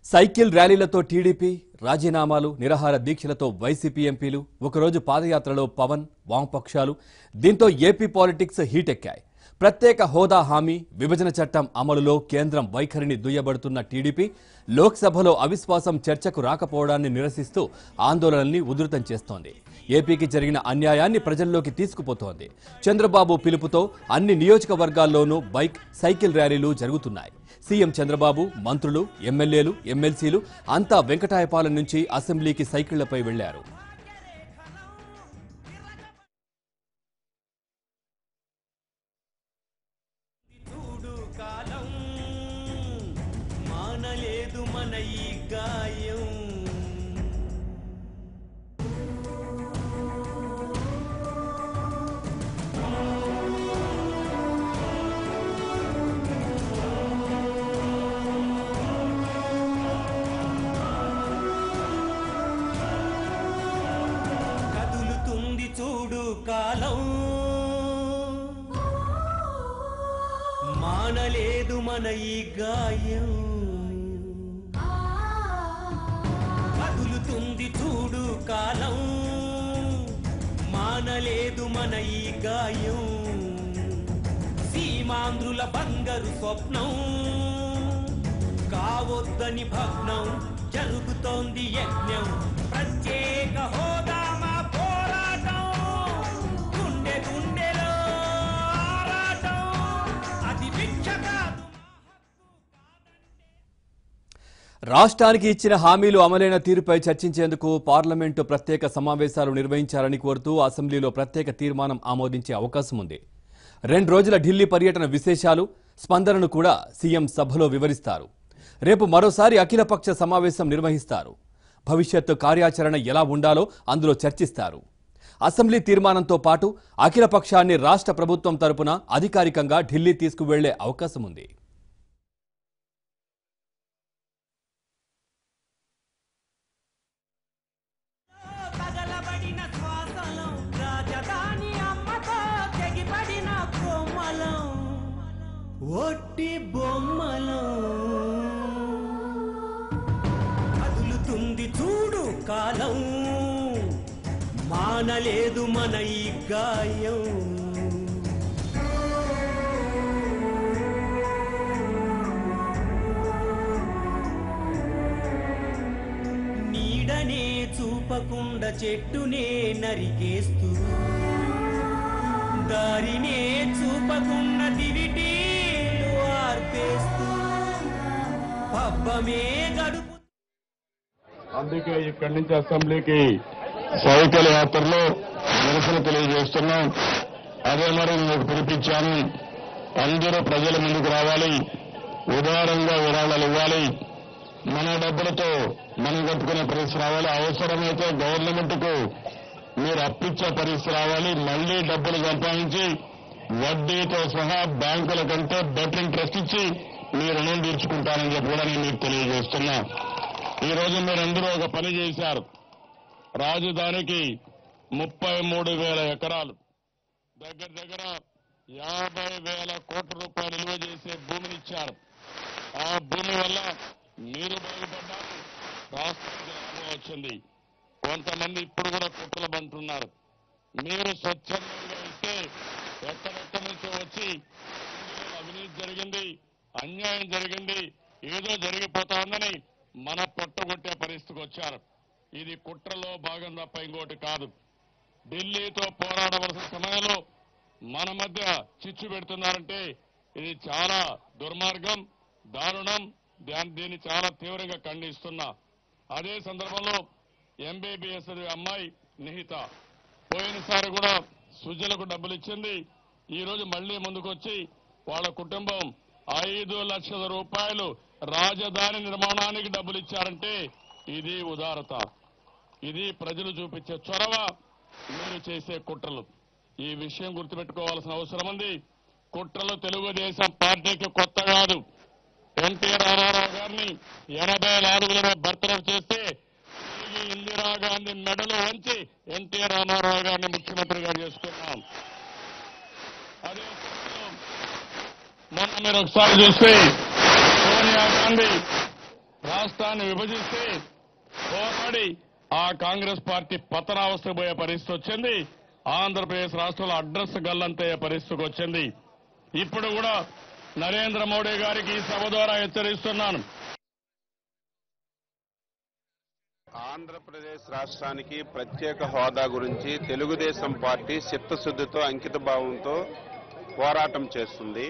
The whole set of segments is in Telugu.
సైకిల్ ర్యాలీలతో టీడీపీ రాజీనామాలు నిరాహార దీక్షలతో వైసీపీ ఎంపీలు ఒకరోజు పాదయాత్రలో పవన్ వామపక్షాలు దీంతో ఏపీ పాలిటిక్స్ హీటెక్కాయి ప్రత్యేక హోదా హామీ విభజన చట్టం అమలులో కేంద్రం వైఖరిని దుయ్యబడుతున్న టీడీపీ లోక్సభలో అవిశ్వాసం చర్చకు రాకపోవడాన్ని నిరసిస్తూ ఆందోళనల్ని ఉధృతం చేస్తోంది ఏపీకి జరిగిన అన్యాయాన్ని ప్రజల్లోకి తీసుకుపోతోంది చంద్రబాబు పిలుపుతో అన్ని నియోజకవర్గాల్లోనూ బైక్ సైకిల్ ర్యాలీలు జరుగుతున్నాయి సీఎం చంద్రబాబు మంత్రులు ఎమ్మెల్యేలు ఎమ్మెల్సీలు అంతా వెంకటాయపాలెం నుంచి అసెంబ్లీకి సైకిళ్లపై వెళ్లారు చూడు కాలం మానలేదు మన ఈ గాయం కదులుతుంది చూడు కాలం మానలేదు మన ఈ గాయం కదులుతుంది చూడు కాలం మానలేదు మన ఈ గాయం సీమాంధ్రుల బంగారు స్వప్నం కావొద్దని భగ్నం జరుగుతోంది యజ్ఞం ప్రత్యేక హోదా మా పోరాటం గుండె గుండెలో ఆరాటం అది భిక్ష కాదు రాష్ట్రానికి ఇచ్చిన హామీలు అమలైన తీరుపై చర్చించేందుకు పార్లమెంటు ప్రత్యేక సమావేశాలు నిర్వహించాలని కోరుతూ అసెంబ్లీలో ప్రత్యేక తీర్మానం ఆమోదించే అవకాశం ఉంది రెండు రోజుల ఢిల్లీ పర్యటన విశేషాలు స్పందనను కూడా సీఎం సభలో వివరిస్తారు రేపు మరోసారి అఖిలపక్ష సమావేశం నిర్వహిస్తారు భవిష్యత్తు కార్యాచరణ ఎలా ఉండాలో అందులో చర్చిస్తారు అసెంబ్లీ తీర్మానంతో పాటు అఖిలపక్షాన్ని రాష్ట్ర ప్రభుత్వం తరపున అధికారికంగా ఢిల్లీ తీసుకువెళ్లే అవకాశం ఉంది పగలబడిన శ్వాసలం రాజధాని అమ్మతో తెగిపడిన కొమ్మలం ఒట్టి బొమ్మలం కదులుతుంది చూడు కాలం మానలేదు మన ఈ గాయం నీడనే చూపకుండా చెట్టునే నరికేస్తూ దారినే చూపకుండా దివిటీలు ఆర్పేస్తూ పబ్బమే గడుపు అందుకే ఇక్కడి నుంచి అసెంబ్లీకి సైకిల్ యాత్రలో నిరసన తెలియజేస్తున్నాం అదే మరి మీకు పిలిపించాను అందరూ ప్రజల ముందుకు రావాలి ఉదారంగా విరాళాలు ఇవ్వాలి మన డబ్బులతో మనం కట్టుకునే పరిస్థితి రావాలి అవసరమైతే గవర్నమెంట్ కు మీరు అప్పిచ్చే పరిస్థితి రావాలి మళ్లీ డబ్బులు సంపాదించి వడ్డీతో సహా బ్యాంకుల కంటే బెటర్ ఇంట్రెస్ట్ ఇచ్చి మీ రుణం తీర్చుకుంటానని చెప్పి కూడా నేను మీకు తెలియజేస్తున్నా ఈ రోజు మీరందరూ ఒక పని చేశారు రాజధానికి ముప్పై మూడు వేల ఎకరాలు దగ్గర దగ్గర యాభై వేల కోట్ల రూపాయలు విలువ చేసే భూమిని ఇచ్చారు ఆ భూమి వల్ల మీరు బాగుపడ్డారు రాష్ట్రానికి లాభం వచ్చింది కొంతమంది ఇప్పుడు కూడా కుట్రలు బంటున్నారు మీరు స్వచ్ఛందంగా ఇస్తే ఎక్కడెక్కడి నుంచో వచ్చి ఇందులో అవినీతి జరిగింది అన్యాయం జరిగింది ఏదో జరిగిపోతా ఉందని మన పొట్టగొట్టే పరిస్థితికి వచ్చారు ఇది కుట్రలో భాగం తప్ప ఇంకోటి కాదు ఢిల్లీతో పోరాడవలసిన సమయంలో మన మధ్య చిచ్చు పెడుతున్నారంటే ఇది చాలా దుర్మార్గం దారుణం దాన్ని దీన్ని చాలా తీవ్రంగా ఖండిస్తున్నా అదే సందర్భంలో ఎంబీబీఎస్ అమ్మాయి నిహిత పోయినసారి కూడా సుజలకు డబ్బులు ఇచ్చింది ఈ రోజు మళ్లీ ముందుకొచ్చి వాళ్ళ కుటుంబం ఐదు లక్షల రూపాయలు రాజధాని నిర్మాణానికి డబ్బులు ఇచ్చారంటే ఇది ఉదారత ఇది ప్రజలు చూపించే చొరవ మీరు చేసే కుట్రలు ఈ విషయం గుర్తుపెట్టుకోవాల్సిన అవసరం ఉంది కుట్రలు తెలుగుదేశం పార్టీకి కొత్త కాదు ఎన్టీ రామారావు గారిని ఎనభై నాలుగులో బర్తరఫ్ చేస్తే తిరిగి ఇందిరాగాంధీ మెడలు వంచి ఎన్టీ రామారావు గారిని ముఖ్యమంత్రిగా చేసుకున్నాం అదే సమయంలో మొన్న మీరు ఒకసారి చూస్తే సోనియా గాంధీ రాష్ట్ర రాష్ట్రాన్ని విభజిస్తే పోరాడి ఆ కాంగ్రెస్ పార్టీ పతనావస్థకు పోయే పరిస్థితి వచ్చింది ఆంధ్రప్రదేశ్ రాష్ట్రంలో అడ్రస్ గల్లంతయ్యే పరిస్థితికి వచ్చింది ఇప్పుడు కూడా నరేంద్ర మోడీ గారికి ఈ సభ ద్వారా హెచ్చరిస్తున్నాను ఆంధ్రప్రదేశ్ రాష్ట్రానికి ప్రత్యేక హోదా గురించి తెలుగుదేశం పార్టీ చిత్తశుద్ధితో అంకిత భావంతో పోరాటం చేస్తుంది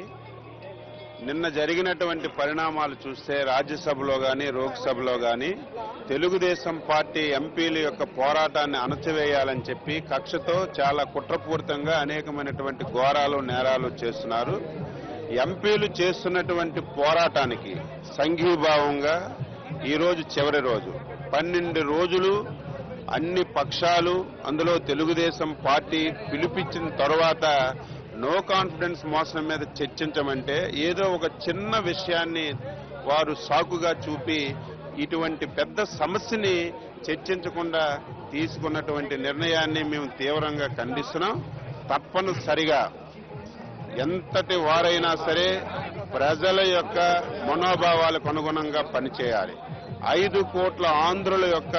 నిన్న జరిగినటువంటి పరిణామాలు చూస్తే రాజ్యసభలో గాని లోక్సభలో గాని తెలుగుదేశం పార్టీ ఎంపీల యొక్క పోరాటాన్ని అణచివేయాలని చెప్పి కక్షతో చాలా కుట్రపూరితంగా అనేకమైనటువంటి ఘోరాలు నేరాలు చేస్తున్నారు ఎంపీలు చేస్తున్నటువంటి పోరాటానికి సంఘీభావంగా ఈ రోజు చివరి రోజు పన్నెండు రోజులు అన్ని పక్షాలు అందులో తెలుగుదేశం పార్టీ పిలిపించిన తరువాత నో కాన్ఫిడెన్స్ మోసం మీద చర్చించమంటే ఏదో ఒక చిన్న విషయాన్ని వారు సాకుగా చూపి ఇటువంటి పెద్ద సమస్యని చర్చించకుండా తీసుకున్నటువంటి నిర్ణయాన్ని మేము తీవ్రంగా ఖండిస్తున్నాం తప్పనిసరిగా ఎంతటి వారైనా సరే ప్రజల యొక్క మనోభావాలకు అనుగుణంగా పనిచేయాలి ఐదు కోట్ల ఆంధ్రుల యొక్క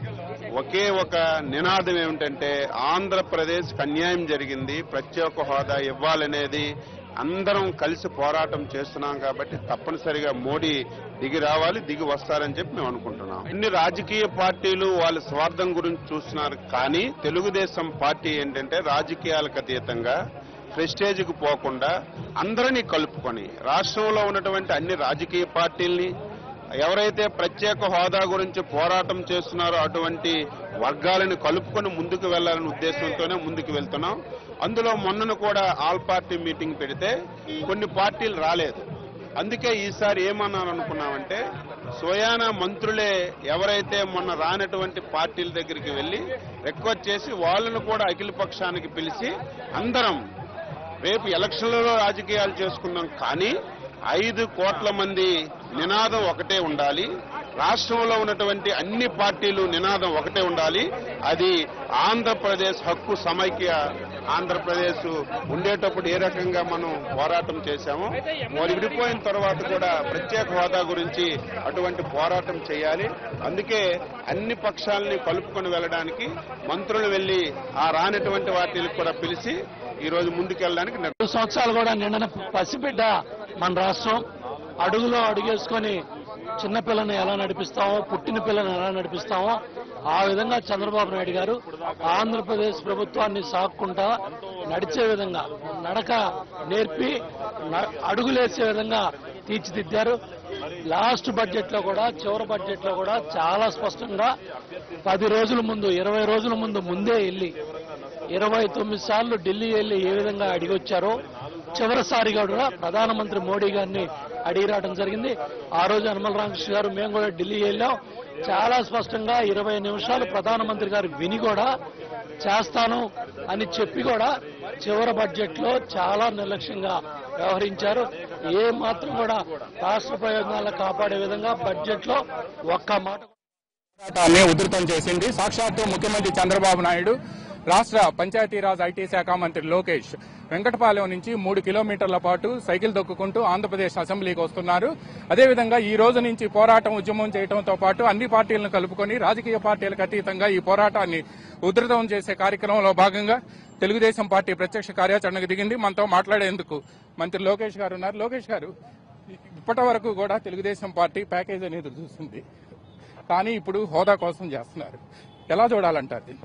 ఒకే ఒక నినాదం ఏమిటంటే ఆంధ్రప్రదేశ్ అన్యాయం జరిగింది ప్రత్యేక హోదా ఇవ్వాలనేది అందరం కలిసి పోరాటం చేస్తున్నాం కాబట్టి తప్పనిసరిగా మోడీ దిగి రావాలి దిగి వస్తారని చెప్పి మేము అనుకుంటున్నాం ఇన్ని రాజకీయ పార్టీలు వాళ్ళ స్వార్థం గురించి చూస్తున్నారు కానీ తెలుగుదేశం పార్టీ ఏంటంటే రాజకీయాలకు అతీతంగా ప్రెస్టేజ్కి పోకుండా అందరినీ కలుపుకొని రాష్ట్రంలో ఉన్నటువంటి అన్ని రాజకీయ పార్టీల్ని ఎవరైతే ప్రత్యేక హోదా గురించి పోరాటం చేస్తున్నారో అటువంటి వర్గాలను కలుపుకొని ముందుకు వెళ్లాలనే ఉద్దేశంతోనే ముందుకు వెళ్తున్నాం అందులో మొన్నను కూడా ఆల్ పార్టీ మీటింగ్ పెడితే కొన్ని పార్టీలు రాలేదు అందుకే ఈసారి ఏమన్నారనుకున్నామంటే స్వయాన మంత్రులే ఎవరైతే మొన్న రానటువంటి పార్టీల దగ్గరికి వెళ్లి రిక్వెస్ట్ చేసి వాళ్ళను కూడా అఖిల పక్షానికి పిలిచి అందరం రేపు ఎలక్షన్లలో రాజకీయాలు చేసుకుందాం కానీ ఐదు కోట్ల మంది నినాదం ఒకటే ఉండాలి రాష్ట్రంలో ఉన్నటువంటి అన్ని పార్టీలు నినాదం ఒకటే ఉండాలి అది ఆంధ్రప్రదేశ్ హక్కు సమైక్య ఆంధ్రప్రదేశ్ ఉండేటప్పుడు ఏ రకంగా మనం పోరాటం చేశామో మరి విడిపోయిన తర్వాత కూడా ప్రత్యేక హోదా గురించి అటువంటి పోరాటం చేయాలి అందుకే అన్ని పక్షాలని కలుపుకొని వెళ్ళడానికి మంత్రులు వెళ్లి ఆ రానటువంటి వాటిని కూడా పిలిచి ఈ రోజు ముందుకెళ్ళడానికి నిర్ణయం రెండు సంవత్సరాలు కూడా నిండిన పసిబిడ్డ మన రాష్ట్రం అడుగులో అడుగేసుకొని చిన్న పిల్లని ఎలా నడిపిస్తామో పుట్టిన పిల్లని ఎలా నడిపిస్తామో ఆ విధంగా చంద్రబాబు నాయుడు గారు ఆంధ్రప్రదేశ్ ప్రభుత్వాన్ని సాక్కుంటా నడిచే విధంగా నడక నేర్పి న- అడుగులేసే విధంగా తీర్చిదిద్దారు లాస్ట్ బడ్జెట్ లో కూడా చివరి బడ్జెట్ లో కూడా చాలా స్పష్టంగా పది రోజుల ముందు ఇరవై రోజుల ముందు ముందే వెళ్ళి ఇరవై తొమ్మిది సార్లు ఢిల్లీ వెళ్లి ఏ విధంగా అడిగొచ్చారో చివరిసారిగా కూడా ప్రధానమంత్రి మోడీ గారిని అడిగి రావడం జరిగింది ఆ రోజు యనమల రామకృష్ణ గారు మేము కూడా ఢిల్లీ వెళ్ళాం చాలా స్పష్టంగా ఇరవై నిమిషాలు ప్రధానమంత్రి గారు విని కూడా చేస్తాను అని చెప్పి కూడా చివరి బడ్జెట్ లో చాలా నిర్లక్ష్యంగా వ్యవహరించారు ఏ మాత్రం కూడా రాష్ట్ర ప్రయోజనాలను కాపాడే విధంగా బడ్జెట్ లో ఒక్క మాట పోరాటాన్ని ఉధృతం చేసింది సాక్షాత్తు ముఖ్యమంత్రి చంద్రబాబు నాయుడు రాష్ట్ర పంచాయతీరాజ్ ఐటీ శాఖ మంత్రి లోకేష్ వెంకటపాలెం నుంచి మూడు కిలోమీటర్ల పాటు సైకిల్ దొక్కుకుంటూ ఆంధ్రప్రదేశ్ అసెంబ్లీకి వస్తున్నారు అదేవిధంగా ఈ రోజు నుంచి పోరాటం ఉద్యమం చేయడంతో పాటు అన్ని పార్టీలను కలుపుకొని రాజకీయ పార్టీలకు అతీతంగా ఈ పోరాటాన్ని ఉధృతం చేసే కార్యక్రమంలో భాగంగా తెలుగుదేశం పార్టీ ప్రత్యక్ష కార్యాచరణకు దిగింది మనతో మాట్లాడేందుకు మంత్రి లోకేష్ గారు ఉన్నారు లోకేష్ గారు ఇప్పటి వరకు కూడా తెలుగుదేశం పార్టీ ప్యాకేజ్ అనేది చూస్తుంది కానీ ఇప్పుడు హోదా కోసం చేస్తున్నారు ఎలా చూడాలంటారు దీన్ని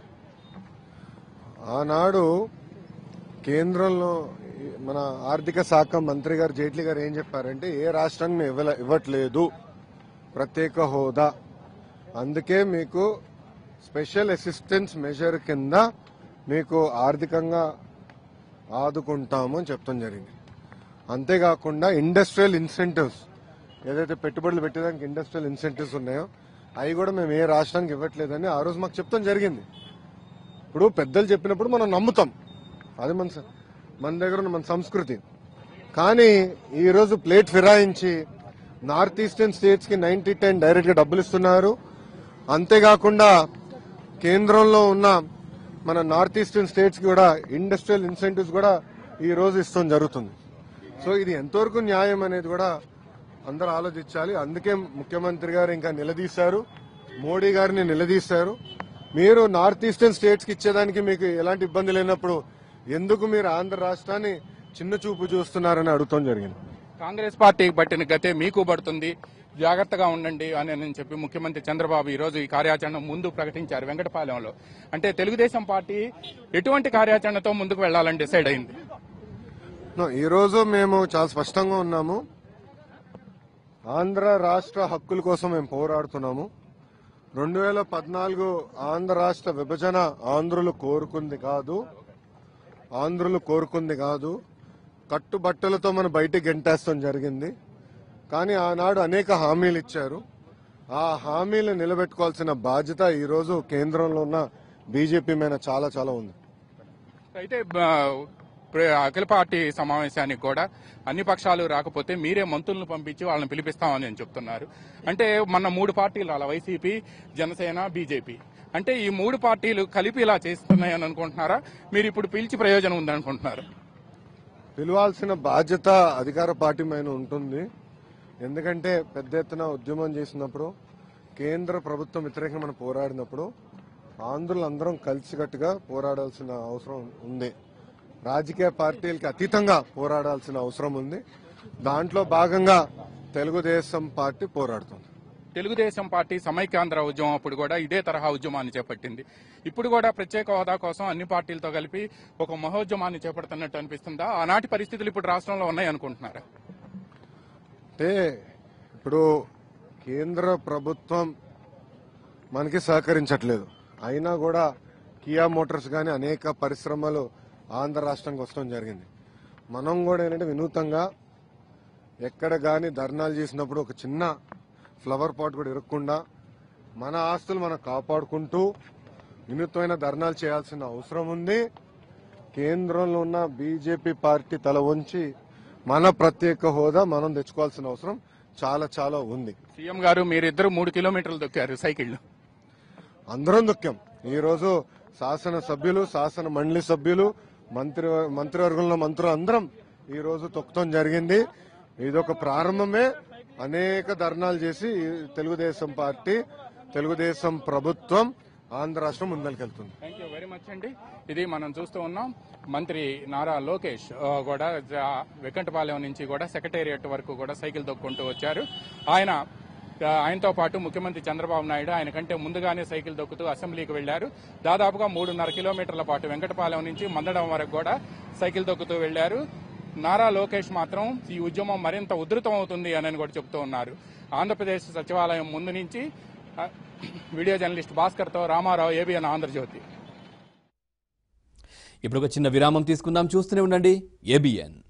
ఆనాడు కేంద్రంలో మన ఆర్థిక శాఖ మంత్రి గారు జైట్లీ గారు ఏం చెప్పారంటే ఏ రాష్ట్రానికి మేము ఇవ్వలే ఇవ్వట్లేదు ప్రత్యేక హోదా అందుకే మీకు స్పెషల్ అసిస్టెన్స్ మెజర్ కింద మీకు ఆర్థికంగా ఆదుకుంటాము అని చెప్తాం జరిగింది అంతేకాకుండా ఇండస్ట్రియల్ ఇన్సెంటివ్స్ ఏదైతే పెట్టుబడులు పెట్టేదానికి ఇండస్ట్రియల్ ఇన్సెంటివ్స్ ఉన్నాయో అవి కూడా మేము ఏ రాష్ట్రానికి ఇవ్వట్లేదని ఆ రోజు మాకు చెప్తాం జరిగింది ఇప్పుడు పెద్దలు చెప్పినప్పుడు మనం నమ్ముతాం అది మన స- మన దగ్గర ఉన్న మన సంస్కృతి కానీ ఈ రోజు ప్లేట్ ఫిరాయించి నార్త్ ఈస్టర్న్ స్టేట్స్ కి నైన్టీ టెన్ డైరెక్ట్ గా డబ్బులు ఇస్తున్నారు అంతేకాకుండా కేంద్రంలో ఉన్న మన నార్త్ ఈస్టర్న్ స్టేట్స్ కి కూడా ఇండస్ట్రియల్ ఇన్సెంటివ్స్ కూడా ఈ రోజు ఇస్తాం జరుగుతుంది సో ఇది ఎంతవరకు న్యాయం అనేది కూడా అందరూ ఆలోచించాలి అందుకే ముఖ్యమంత్రి గారు ఇంకా నిలదీశారు మోడీ గారిని నిలదీశారు మీరు నార్త్ ఈస్టర్న్ స్టేట్స్ కి ఇచ్చేదానికి మీకు ఎలాంటి ఇబ్బంది లేనప్పుడు ఎందుకు మీరు ఆంధ్ర రాష్ట్రాన్ని చిన్న చూపు చూస్తున్నారని అడుగుతాం జరిగింది కాంగ్రెస్ పార్టీకి పట్టిన గతే మీకు పడుతుంది జాగ్రత్తగా ఉండండి అని అని చెప్పి ముఖ్యమంత్రి చంద్రబాబు ఈ రోజు ఈ కార్యాచరణ ముందు ప్రకటించారు వెంకటపాలెంలో అంటే తెలుగుదేశం పార్టీ ఎటువంటి కార్యాచరణతో ముందుకు వెళ్లాలని డిసైడ్ అయింది No, ఈ రోజు మేము చాలా స్పష్టంగా ఉన్నాము ఆంధ్ర రాష్ట్ర హక్కుల కోసం మేము పోరాడుతున్నాము రెండు వేల పద్నాలుగు ఆంధ్ర రాష్ట్ర విభజన ఆంధ్రులు కోరుకుంది కాదు ఆంధ్రులు కోరుకుంది కాదు కట్టుబట్టలతో మనం బయటికి గెంటేస్తాం జరిగింది కానీ ఆనాడు అనేక హామీలు ఇచ్చారు ఆ హామీలు నిలబెట్టుకోవాల్సిన బాధ్యత ఈ రోజు కేంద్రంలో ఉన్న బీజేపీ మీద చాలా చాలా ఉంది అయితే ఆ, ప్ర- అఖిల పార్టీ సమావేశానికి కూడా అన్ని పక్షాలు రాకపోతే మీరే మంత్రులను పంపించి వాళ్ళని పిలిపిస్తామని అని చెప్తున్నారు అంటే మన మూడు పార్టీలు అలా వైసీపీ జనసేన బీజేపీ అంటే ఈ మూడు పార్టీలు కలిపి ఇలా చేస్తున్నాయని అనుకుంటున్నారా మీరు ఇప్పుడు పిలిచి ప్రయోజనం ఉందనుకుంటున్నారు పిలవాల్సిన బాధ్యత అధికార పార్టీ పైన ఉంటుంది ఎందుకంటే పెద్ద ఎత్తున ఉద్యమం చేసినప్పుడు కేంద్ర ప్రభుత్వం వ్యతిరేకంగా మనం పోరాడినప్పుడు ఆంధ్రులందరం కలిసికట్టుగా పోరాడాల్సిన అవసరం ఉంది రాజకీయ పార్టీలకి అతీతంగా పోరాడాల్సిన అవసరం ఉంది దాంట్లో భాగంగా తెలుగుదేశం పార్టీ పోరాడుతుంది తెలుగుదేశం పార్టీ సమైక్యాంధ్ర ఉద్యమం అప్పుడు కూడా ఇదే తరహా ఉద్యమాన్ని చేపట్టింది ఇప్పుడు కూడా ప్రత్యేక హోదా కోసం అన్ని పార్టీలతో కలిపి ఒక మహోద్యమాన్ని చేపడుతున్నట్టు అనిపిస్తుందా ఆనాటి పరిస్థితులు ఇప్పుడు రాష్ట్రంలో ఉన్నాయి అనుకుంటున్నారా అంటే ఇప్పుడు కేంద్ర ప్రభుత్వం మనకి సహకరించట్లేదు అయినా కూడా కియా మోటార్స్ కానీ అనేక పరిశ్రమలు ఆంధ్ర రాష్ట్రానికి వస్తాం జరిగింది మనం కూడా ఏంటంటే వినూతంగా ఎక్కడ కానీ ధర్నాలు చేసినప్పుడు ఒక చిన్న ఫ్లవర్ పాట్ కూడా ఇరగకుండా మన ఆస్తులు మనం కాపాడుకుంటూ వినూత్నమైన ధర్నాలు చేయాల్సిన అవసరం ఉంది కేంద్రంలో ఉన్న బీజేపీ పార్టీ తల వంచి మన ప్రత్యేక హోదా మనం తెచ్చుకోవాల్సిన అవసరం చాలా చాలా ఉంది సీఎం గారు మీరిద్దరు మూడు కిలోమీటర్లు దొక్కారు సైకిళ్లు అందరం దుఃఖం ఈ రోజు శాసన సభ్యులు శాసన మండలి సభ్యులు మంత్రి మంత్రివర్గంలో మంత్రులు అందరం ఈ రోజు తొక్కడం జరిగింది ఇదొక ప్రారంభమే అనేక ధర్నాలు చేసి ఈ తెలుగుదేశం పార్టీ తెలుగుదేశం ప్రభుత్వం ఆంధ్ర రాష్ట్రం ముందరికెళ్తుంది థ్యాంక్ యూ వెరీ మచ్ అండి ఇది మనం చూస్తూ ఉన్నాం మంత్రి నారా లోకేష్ ఆ, కూడా జ- వెంకటపాలెం నుంచి కూడా సెక్రటేరియట్ వరకు కూడా సైకిల్ దొక్కుంటూ వచ్చారు ఆయన ఆ, ఆయనతో పాటు ముఖ్యమంత్రి చంద్రబాబు నాయుడు ఆయన కంటే ముందుగానే సైకిల్ దొక్కుతూ అసెంబ్లీకి వెళ్లారు దాదాపుగా మూడున్నర కిలోమీటర్ల పాటు వెంకటపాలెం నుంచి మందడం వరకు కూడా సైకిల్ దొక్కుతూ వెళ్లారు నారా లోకేష్ మాత్రం ఈ ఉద్యమం మరింత ఉధృతం అవుతుంది అని కూడా చెప్తూ ఉన్నారు ఆంధ్రప్రదేశ్ సచివాలయం ముందు నుంచి ఆ, వీడియో జర్నలిస్ట్ భాస్కర్తో రామారావు ఏబిఎన్ ఆంధ్రజ్యోతి ఇప్పుడు ఒక చిన్న విరామం తీసుకుందాం చూస్తూనే ఉండండి ఏబిఎన్